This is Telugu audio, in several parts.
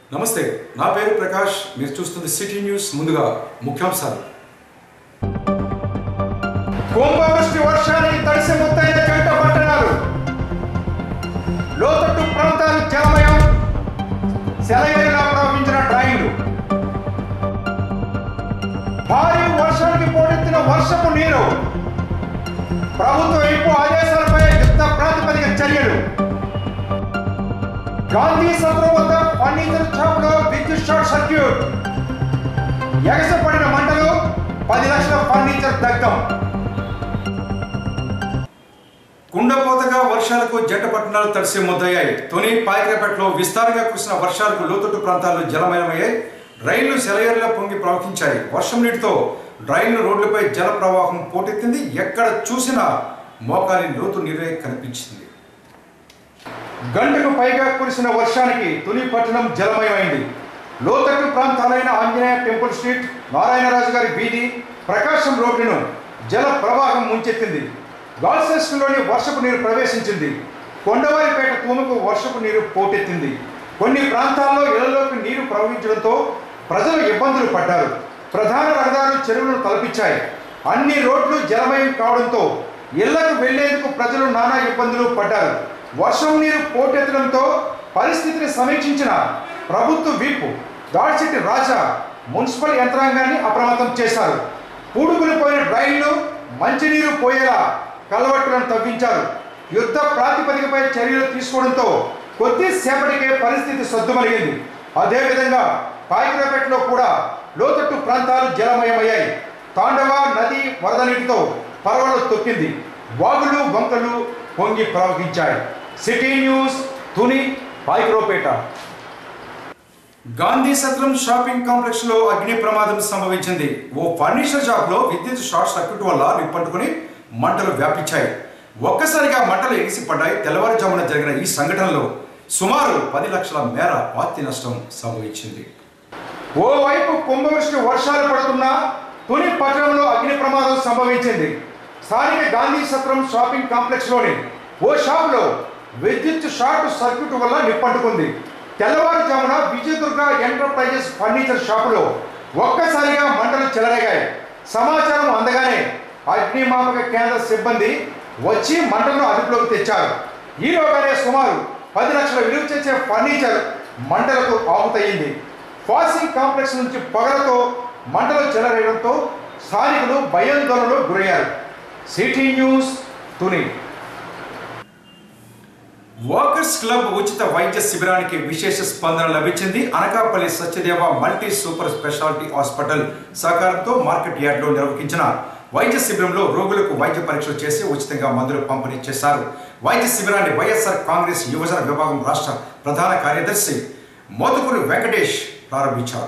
నమస్తే నా పేరు ప్రకాష్ మీరు చూస్తుంది సిటీ న్యూస్ ముందుగా ముఖ్యాంశాలు కుంభవృష్టి వర్షానికి తడిసి ముత్తైన జంట పట్టణాలు లోతట్టు ప్రాంతాలు జలమయం సెలయేరులా ప్రవహించిన డ్రాయింగ్లు భారీ వర్షానికి పోటెత్తిన వర్షపు నీరు ప్రభుత్వ వైపు ఆదేశాలపై యుద్ధ ప్రాతిపదిక చర్యలు గాంధీ సత్రం వద్ద ఫర్నిచర్ షాప్ లో విద్యుత్ షార్ట్ సర్క్యూట్ ఎగసపడిన మంటలు పది లక్షల ఫర్నిచర్ దగ్ధం కుండపోతగా వర్షాలకు జంట పట్టణాలు తడిసి ముద్దయ్యాయి తొని పాయకపేటలో విస్తారంగా కురిసిన వర్షాలకు లోతట్టు ప్రాంతాలు జలమయమయ్యాయి రైళ్లు సెలయేరులా పొంగి ప్రవహించాయి వర్షం నీటితో రైళ్లు రోడ్లపై జల ప్రవాహం పోటెత్తింది ఎక్కడ చూసినా మోకాలి లోతు నీరే కనిపించింది గంటకు పైగా కురిసిన వర్షానికి తుని పట్టణం జలమయమైంది లోతట్టు ప్రాంతాలైన ఆంజనేయ టెంపుల్ స్ట్రీట్ నారాయణరాజు గారి వీధి ప్రకాశం రోడ్డును జల ప్రవాహం ముంచెత్తింది గాల్సెస్లోని వర్షపు నీరు ప్రవేశించింది కొండవారిపేట తూముకు వర్షపు నీరు పోటెత్తింది కొన్ని ప్రాంతాల్లో ఇళ్లలోకి నీరు ప్రవహించడంతో ప్రజలు ఇబ్బందులు పడ్డారు ప్రధాన రహదారులు చెరువులను తలపించాయి అన్ని రోడ్లు జలమయం కావడంతో ఇళ్లకు వెళ్లేందుకు ప్రజలు నానా ఇబ్బందులు పడ్డారు వర్షం నీరు పోటెత్తడంతో పరిస్థితిని సమీక్షించిన ప్రభుత్వ వీపు దాడిచెట్టి రాజా మున్సిపల్ యంత్రాంగాన్ని అప్రమత్తం చేశారు పూడుకుని పోయిన డ్రైన్లు మంచినీరు పోయేలా కలవట్టులను తవ్వించారు యుద్ధ ప్రాతిపదికపై చర్యలు తీసుకోవడంతో కొద్దిసేపటికే పరిస్థితి సద్దుమలిగింది అదేవిధంగా పాయకులపేటలో కూడా లోతట్టు ప్రాంతాలు జలమయమయ్యాయి తాండవ నది వరద నీటితో పర్వలు తొక్కింది వాగులు వంకలు పొంగి ప్రవహించాయి సిటీ న్యూస్ తుని పాయకులపేట గాంధీ సత్రం షాపింగ్ కాంప్లెక్స్ లో అగ్ని ప్రమాదం సంభవించింది ఓ ఫర్నిచర్ షాప్ లో విద్యుత్ షార్ట్ సర్క్యూట్ వల్ల నిప్పంటుకుని మంటలు వ్యాపించాయి ఒక్కసారిగా మంటలు ఎగిసిపడ్డాయి తెల్లవారుజామున జరిగిన ఈ సంఘటనలో సుమారు పది లక్షల మేర ఆస్తి నష్టం సంభవించింది ఓవైపు కుంభవృష్టి వర్షాలు పడుతున్నా తుని పట్టణంలో అగ్ని ప్రమాదం సంభవించింది స్థానిక గాంధీ సత్రం షాపింగ్ కాంప్లెక్స్ లోని ఓ షాప్ లో విద్యుత్ షార్ట్ సర్క్యూట్ వల్ల నిప్పంటుకుంది తెల్లవారుజామున విజయదుర్గ ఎంటర్ప్రైజెస్ ఫర్నిచర్ షాపులో ఒక్కసారిగా మంటలు చెలరేగాయి సమాచారం అందగానే అగ్నిమాపక కేంద్ర సిబ్బంది వచ్చి మంటలను అదుపులోకి తెచ్చారు ఈలోగానే సుమారు పది లక్షల విలువ చేసే ఫర్నిచర్ మంటలకు ఆపుతయింది ఫాసింగ్ కాంప్లెక్స్ నుంచి పొగలతో మంటలు చెలరేయడంతో స్థానికులు భయాందోళనలో గురయ్యారు city news Tuni walkers club ఉచిత వైద్య శిబిరానికి విశేష స్పందన లభించింది Anakapalli Satyadeva multi super speciality hospital సహకారంతో మార్కెట్ యార్డ్లో నిర్వహించిన వైద్య శిబిరంలో రోగులకు వైద్య పరీక్షలు చేసి ఉచితంగా మందులు పంపిణీ చేశారు వైద్య శిబిరాన్ని వైఎస్ఆర్ కాంగ్రెస్ యువజన విభాగం రాష్ట్ర ప్రధాన కార్యదర్శి మోతుకూరి వెంకటేష్ ప్రారంభించారు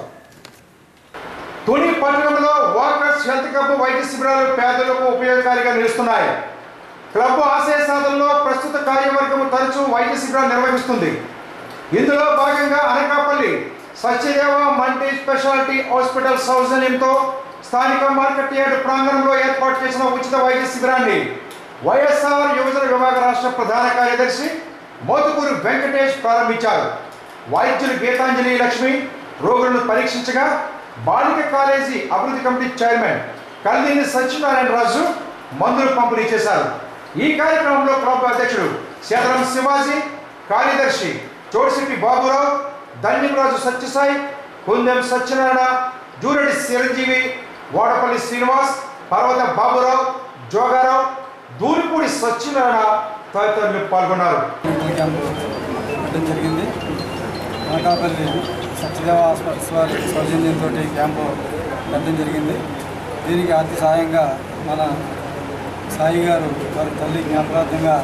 తుని పట్టణంలో వాకర్స్ హెల్త్ క్లబ్ వైద్య శిబిరాలు పేదలకు ఉపయోగకారిగా నిలుస్తున్నాయి క్లబ్ ఆశయ సాధనలో ప్రస్తుత కార్యవర్గం తరచూ వైద్య శిబిరాలు నిర్వహిస్తుంది ఇందులో భాగంగా Anakapalli Satyadeva multi speciality hospital సౌజన్యంతో స్థానిక మార్కెట్ యార్డ్ ప్రాంగణంలో ఏర్పాటు చేసిన ఉచిత వైద్య శిబిరాన్ని వైఎస్ఆర్ యువజన విభాగ రాష్ట్ర ప్రధాన కార్యదర్శి మోతుకూరు వెంకటేష్ ప్రారంభించారు వైద్యులు గీతాంజలి లక్ష్మి రోగులను పరీక్షించగా బాలిక కాలేజీ అభివృద్ధి కమిటీ చైర్మన్ కల్దీని సత్యనారాయణ రాజు మందులు పంపిణీ చేశారు ఈ కార్యక్రమంలో క్లబ్ అధ్యక్షుడు శేతరం శివాజీ కార్యదర్శి చోడిశెట్టి బాబురావు ధన్యంరాజు సత్యసాయి కుందెం సత్యనారాయణ జూరెడ్డి చిరంజీవి వాడపల్లి శ్రీనివాస్ పర్వత బాబురావు జోగారావు దూరిపూడి సత్యనారాయణ తదితరులు పాల్గొన్నారు మెడికల్ క్యాంపు పెట్టడం జరిగింది అనకాపల్లి సత్యదేవ హాస్పిటల్స్ వారి సౌజన్యంతో క్యాంపు పెట్టడం జరిగింది దీనికి అతి సహాయంగా మన సాయి గారు వారి తల్లి జ్ఞాపకార్థంగా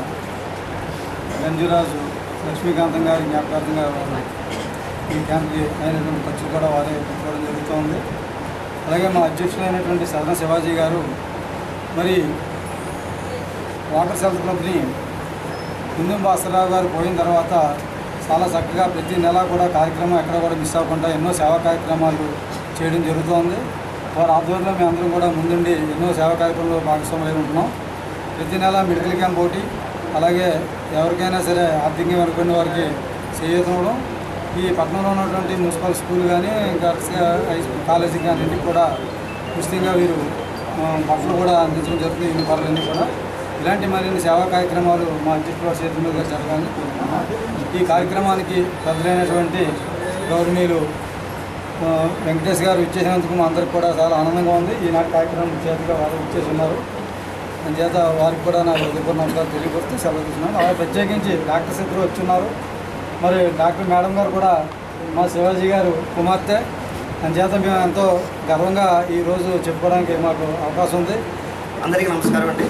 గంజురాజు లక్ష్మీకాంతం గారి జ్ఞాపకార్థంగా వారు ఈ క్యాంప్కి అయినటువంటి ఖర్చు కూడా వారే పెట్టుకోవడం జరుగుతోంది అలాగే మా అధ్యక్షులైనటువంటి సదన శివాజీ గారు మరి వాటర్ సెల్ఫ్ క్లబ్ని కుందం భాస్కరరావు గారు పోయిన తర్వాత చాలా చక్కగా ప్రతి నెల కూడా కార్యక్రమం ఎక్కడ కూడా మిస్ అవ్వకుండా ఎన్నో సేవా కార్యక్రమాలు చేయడం జరుగుతోంది వారి ఆధ్వర్యంలో మేము అందరం కూడా ముందుండి ఎన్నో సేవా కార్యక్రమంలో భాగస్వాములై ఉంటున్నాం ప్రతి నెల మెడికల్ క్యాంప్ ఒకటి అలాగే ఎవరికైనా సరే ఆర్థికంగా అనుకున్న వారికి చేయడం ఈ పట్టణంలో ఉన్నటువంటి మున్సిపల్ స్కూల్ కానీ ఇంకా హై స్కూల్ కాలేజీ కానీ అన్నింటికి కూడా ఉచితంగా వీరు ఆ, బట్టలు కూడా అందించడం జరుగుతుంది యూనిఫార్లు అన్నీ కూడా ఇలాంటి మరిన్ని సేవా కార్యక్రమాలు మా అధ్యక్షుల చేతుల మీదుగా జరగాలని కోరుకుంటున్నాం ఈ కార్యక్రమానికి పెద్దలైనటువంటి గౌరవనీయులు ఆ, వెంకటేష్ గారు ఇచ్చేసినందుకు మా అందరికి కూడా చాలా ఆనందంగా ఉంది ఈనాటి కార్యక్రమం చేతిగా వారు ఇచ్చేసి ఉన్నారు చేత వారికి కూడా నా హృదయపూర్వ నమస్కారం తెలియపరుస్తూ సెలవు తీసుకున్నాను అలాగే ప్రత్యేకించి డాక్టర్స్ ఇద్దరు వచ్చున్నారు మరి డాక్టర్ మేడం గారు కూడా మా శివాజీ గారు కుమార్తె అందుచేత మేము ఎంతో గర్వంగా ఈరోజు చెప్పుకోవడానికి మాకు అవకాశం ఉంది అందరికీ నమస్కారం అండి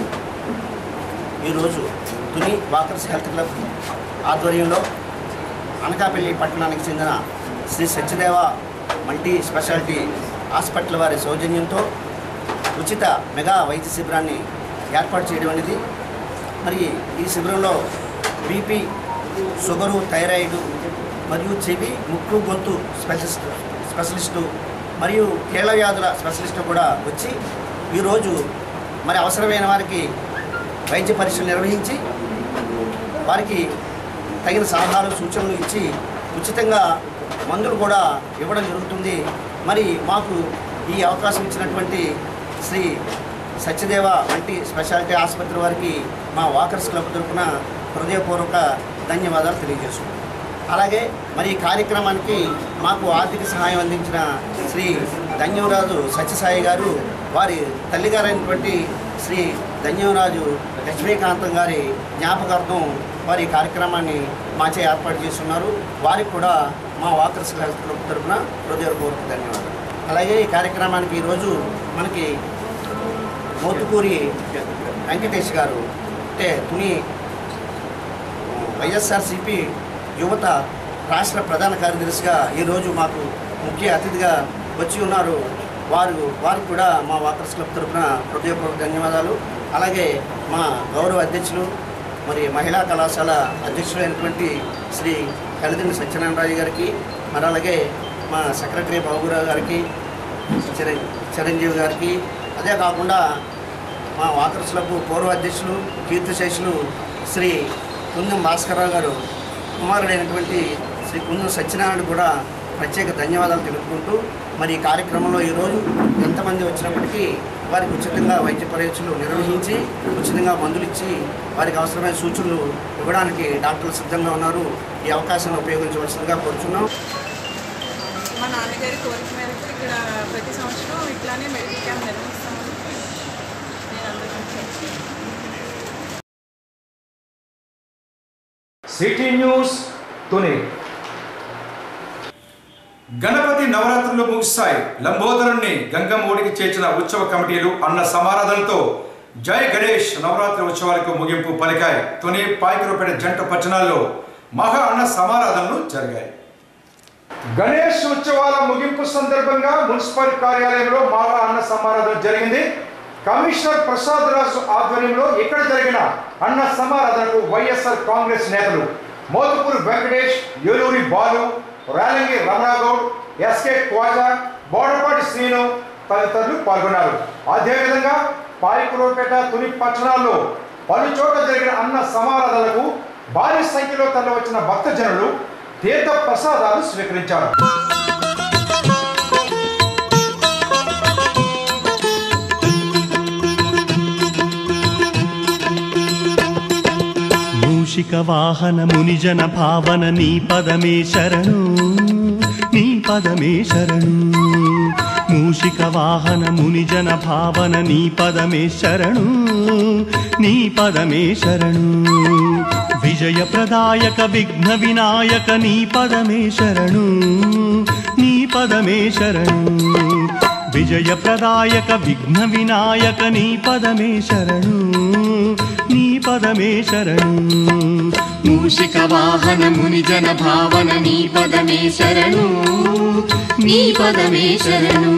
ఈరోజు తుని వాకర్స్ హెల్త్ క్లబ్ ఆధ్వర్యంలో అనకాపల్లి పట్టణానికి చెందిన Shri Satyadeva multi speciality hospital వారి సౌజన్యంతో ఉచిత మెగా వైద్య శిబిరాన్ని ఏర్పాటు చేయడం అనేది మరి ఈ శిబిరంలో బీపీ షుగరు థైరాయిడ్ మరియు చెవి ముక్కు గొంతు స్పెషలిస్ట్ స్పెషలిస్టు మరియు కీళ్ళ వ్యాధుల స్పెషలిస్టు కూడా వచ్చి ఈరోజు మరి అవసరమైన వారికి వైద్య పరీక్షలు నిర్వహించి వారికి తగిన సలహాలు సూచనలు ఇచ్చి ఉచితంగా మందులు కూడా ఇవ్వడం జరుగుతుంది మరి మాకు ఈ అవకాశం ఇచ్చినటువంటి శ్రీ సత్యదేవ వంటి స్పెషాలిటీ ఆసుపత్రి వారికి మా వాకర్స్ క్లబ్ తరఫున హృదయపూర్వక ధన్యవాదాలు తెలియజేస్తున్నాం అలాగే మరి ఈ కార్యక్రమానికి మాకు ఆర్థిక సహాయం అందించిన శ్రీ ధన్యవరాజు సత్యసాయి గారు వారి తల్లిగారైనటువంటి శ్రీ ధన్యవరాజు లక్ష్మీకాంతం గారి జ్ఞాపకార్థం వారి ఈ కార్యక్రమాన్ని మాచే ఏర్పాటు చేస్తున్నారు వారికి కూడా మా వాకర్స్ హెల్త్ క్లబ్ తరఫున హృదయపూర్వక ధన్యవాదాలు అలాగే ఈ కార్యక్రమానికి ఈరోజు మనకి మోతుకూరి వెంకటేష్ గారు అంటే తుని వైఎస్ఆర్సిపి యువత రాష్ట్ర ప్రధాన కార్యదర్శిగా ఈరోజు మాకు ముఖ్య అతిథిగా వచ్చి ఉన్నారు వారు వారికి కూడా మా వాకర్స్ క్లబ్ తరఫున హృదయపూర్వక ధన్యవాదాలు అలాగే మా గౌరవ అధ్యక్షులు మరి మహిళా కళాశాల అధ్యక్షుడైనటువంటి శ్రీ కలిదిని సత్యనారాయణ గారికి మరి అలాగే మా సెక్రటరీ బాబురావు గారికి చిరం చిరంజీవి గారికి అదే కాకుండా మా వాకర్స్ క్లబ్ పూర్వ అధ్యక్షులు కీర్తిశేషులు శ్రీ కుందం భాస్కరరావు గారు కుమారుడైనటువంటి శ్రీ కుందం సత్యనారాయణ కూడా ప్రత్యేక ధన్యవాదాలు తెలుపుకుంటూ మరి ఈ కార్యక్రమంలో ఈరోజు ఎంతమంది వచ్చినప్పటికీ వారికి ఉచితంగా వైద్య పరీక్షలు నిర్వహించి ఉచితంగా మందులు ఇచ్చి వారికి అవసరమైన సూచనలు ఇవ్వడానికి డాక్టర్లు సిద్ధంగా ఉన్నారు ఈ అవకాశాన్ని ఉపయోగించవలసిందిగా కోరుచున్నాం మా నాన్నగారి కోరిక మేరకు ఇక్కడ ప్రతి సంవత్సరం ఇట్లానే మెడికల్ క్యాంప్ నిర్వహిస్తామని నేను అందరికీ చెప్పాను సిటీ న్యూస్ తుని గణపతి నవరాత్రులు ముగిస్తాయి లంబోదరుణ్ణి గంగమ్మఒడికి చేర్చిన ఉత్సవ కమిటీలు అన్న సమారాధనతో జై గణేష్ నవరాత్రి ఉత్సవాలకు ముగింపు పలికాయి తొని పాయకురపేట జంట పట్టణాల్లో మహా అన్న సమారాధనలు జరిగాయి గణేష్ ఉత్సవాల ముగింపు సందర్భంగా మున్సిపల్ కార్యాలయంలో మాలా అన్న సమారాధన జరిగింది కమిషనర్ ప్రసాద్ రాజు ఆధ్వర్యంలో ఇక్కడ జరిగిన అన్న సమారాధనకు వైఎస్ఆర్ కాంగ్రెస్ నేతలు మోతుకూరు వెంకటేష్ ఏలూరి బాలు రేలంగి రమణాగౌడ్ ఎస్కే క్వాజా బోడపాటి శ్రీను తదితరులు పాల్గొన్నారు అదేవిధంగా పాయకురోపేట తుని పట్టణాల్లో పలు చోట్ల జరిగిన అన్న సమారాధనలకు భారీ సంఖ్యలో తరలివచ్చిన భక్తజనులు తీర్థ ప్రసాదాలు స్వీకరించారు మూషిక వాహన మునిజన భావన నీ పదమే శరణు నీ పదమే శరణు మూషిక వాహన మునిజన భావన నీ పదమే శరణు నీ పదమే శరణు విజయ ప్రదాయక విఘ్న వినాయక నీ పదమే శరణు నీ పదమే శరణు విజయ ప్రదాయక విఘ్న వినాయక నీ పదమే శరణు నీ పదమే శరణు మూషిక వాహన ముని జన భావన నీ పదమే శరణు నీ పదమే శరణు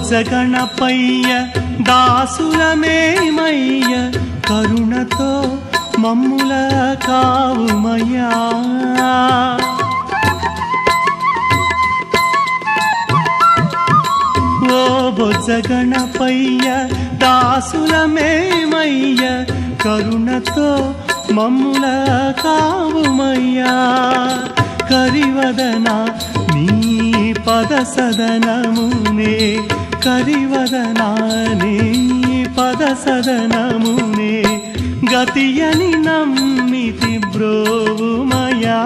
బొజ్జగణపయ్య దాసులమేమయ్య కరుణతో మమ్ముల కావుమయ్యా ఓ బొజ్జగణపయ్య దాసులమేమయ్య కరుణతో మమ్ముల కావుమయ్యా కరివదన నీ పద సదనమునే కరివదన నీ పద సదనమునే గతియని నమ్మితి బ్రోవుమయా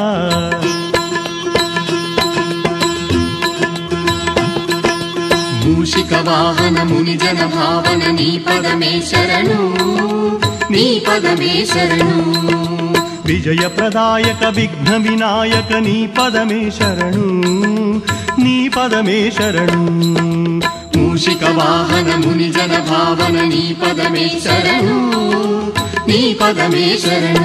మూషిక వాహన ముని జన భావన నీ పదమే శరణు నీ పదమే శరణు విజయ ప్రదాయక విఘ్న వినాయక నీ పదమే శరణు నీ పదమే శరణు మూషిక వాహన ముని జన భావన నీ పదమే శరణు నీ పదమే శరణు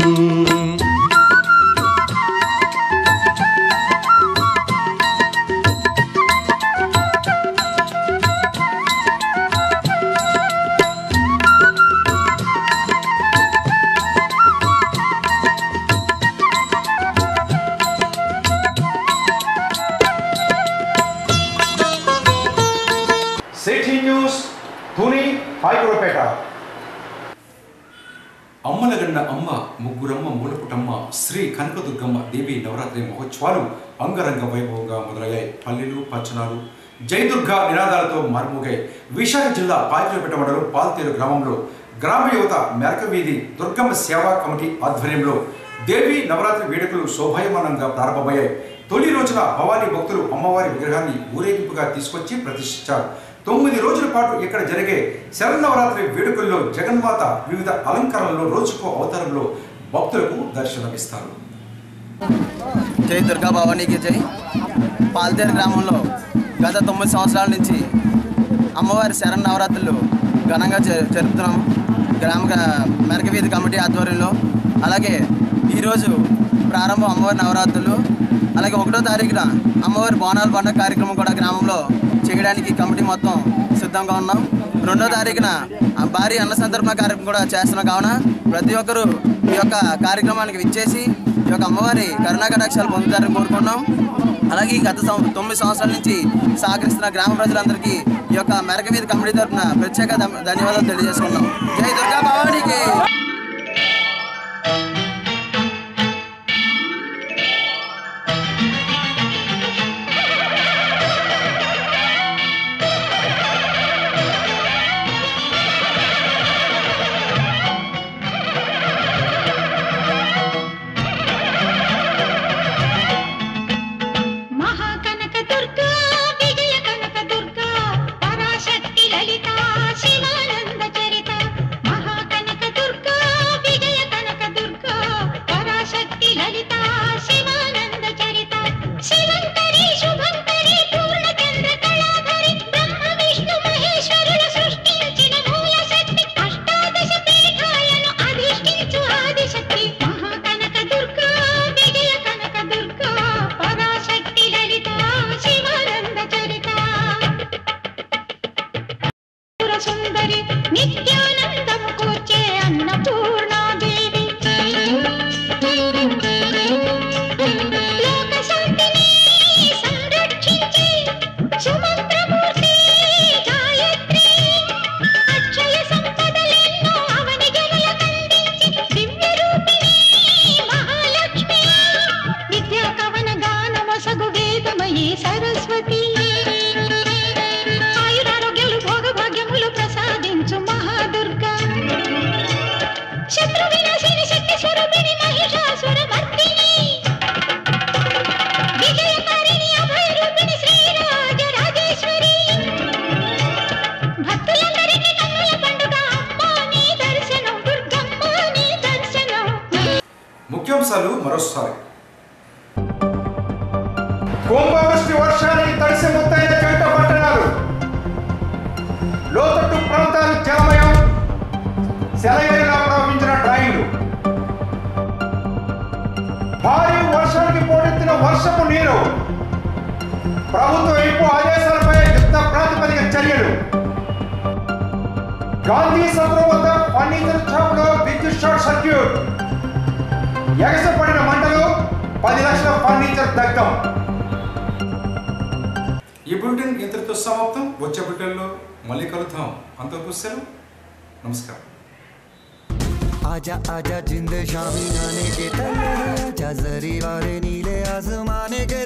సిటీ న్యూస్ తుని హైకోపేట అమ్మలగన్న అమ్మ ముగ్గురమ్మ మూలపుటమ్మ శ్రీ కనకదుర్గమ్మ దేవి నవరాత్రి మహోత్సవాలు అంగరంగ వైభవంగా మొదలయ్యాయి పల్లెలు పచ్చనాలు జయదుర్గ నినాదాలతో మార్మోగాయి విశాఖ జిల్లా పాకిలపేట మండలం పాల్తేరు గ్రామంలో గ్రామ యువత మెరక వీధి దుర్గమ్మ సేవా కమిటీ ఆధ్వర్యంలో దేవి నవరాత్రి వేడుకలు శోభాయమానంగా ప్రారంభమయ్యాయి తొలి రోజున భవానీ భక్తులు అమ్మవారి విగ్రహాన్ని ఊరేగింపుగా తీసుకొచ్చి ప్రతిష్ఠించారు తొమ్మిది రోజుల పాటు ఇక్కడ జరిగే శరన్నవరాత్రి వేడుకల్లో జగన్మాత వివిధ అలంకరణలో రోజుకో అవతారంలో భక్తులకు దర్శనమిస్తారు జై దుర్గా భవానీకి జై పాల్తేరు గ్రామంలో గత తొమ్మిది సంవత్సరాల నుంచి అమ్మవారి శరణ్ నవరాత్రులు ఘనంగా జ- జరుపుతున్నాం గ్రామ గ- మెరక వీధి కమిటీ ఆధ్వర్యంలో అలాగే ఈరోజు ప్రారంభం అమ్మవారి నవరాత్రులు అలాగే ఒకటో తారీఖున అమ్మవారి బోనాల పండుగ కార్యక్రమం కూడా గ్రామంలో చేయడానికి కమిటీ మొత్తం సిద్ధంగా ఉన్నాం రెండో తారీఖున ఆ భారీ అన్న సందర్భ కార్యక్రమం కూడా చేస్తున్నాం కావున ప్రతి ఒక్కరూ ఈ యొక్క కార్యక్రమానికి విచ్చేసి ఈ యొక్క అమ్మవారి కరుణా కటాక్షాలు పొందుతారని కోరుకున్నాం అలాగే ఈ గత సం- తొమ్మిది సంవత్సరాల నుంచి సహకరిస్తున్న గ్రామ ప్రజలందరికీ ఈ యొక్క మెరక మీద కమిటీ తరఫున ప్రత్యేక ధన్- ధన్యవాదాలు తెలియజేసుకున్నాం జై దుర్గా భవానికి మహాకనక దుర్గా విజయ కనక దుర్గా పరాశక్తి లలిత శివానంద చరిత మహాకనక దుర్గా విజయ కనక దుర్గా పరాశక్తి లలిత శివానంద చరిత శివంకరి శుభంకరి పూర్ణచంద్ర కళాధరి బ్రహ్మ విష్ణు మహేశ్వరుల సృష్టించిన మూల శక్తి అష్టాదశ పీఠాలను అధిష్ఠించు ఆదిశక్తి మహాకనక దుర్గా విజయ కనక దుర్గా పరాశక్తి లలిత శివానంద చరిత సుందరి నిత్యానందము కూర్చే అన్నపూర్ణాదేవి లోక శాంతిని సంరక్షించే సుమంత్రమూర్తి గాయత్రి అక్షయ సంపదలెన్నో అవని జనులకందించి దివ్య రూపిణి మహాలక్ష్మి విద్యా కవన గానమసగు వేదమయీ సరస్వతి ఆయురారోగ్యాలు భోగభాగ్యములు ప్రసాదించు మహాదుర్గా శత్రు వినాశిని శక్తి స్వరూపిణి మహిషాసుర మర్దిని విజయకారిణి అభయ రూపిణి శ్రీరాజ రాజేశ్వరి భక్తులందరికీ కన్నుల పండుగ అమ్మా నీ దర్శనం దుర్గమ్మ నీ దర్శనం ముఖ్యాంశాలు మరోసారి కుంభవృష్టి వర్షానికి తడిసి ముత్తైన జంట పట్టణాలు లోతట్టు ప్రాంతాలు జలమయం సెలయేరులా ప్రవహించిన డ్రాయింగ్లు భారీ వర్షానికి పోటెత్తిన వర్షపు నీరు ప్రభుత్వ వైపు ఆదేశాలపై యుద్ధ ప్రాతిపదిక చర్యలు గాంధీ సత్రం వద్ద ఫర్నిచర్ షాపులో విద్యుత్ షార్ట్ సర్క్యూట్ ఎగసపడిన మంటలు పది లక్షల ఫర్నిచర్ దగ్ధం ఈ బులెటిన్ ఇంతటితో సమాప్తం వచ్చే బులెటిన్లో మళ్ళీ కలుద్దాం అంతవరకు సెలవు నమస్కారం आजा आजा जिंद शामी गाने के तले आजा जरी वाले नीले आसमाने के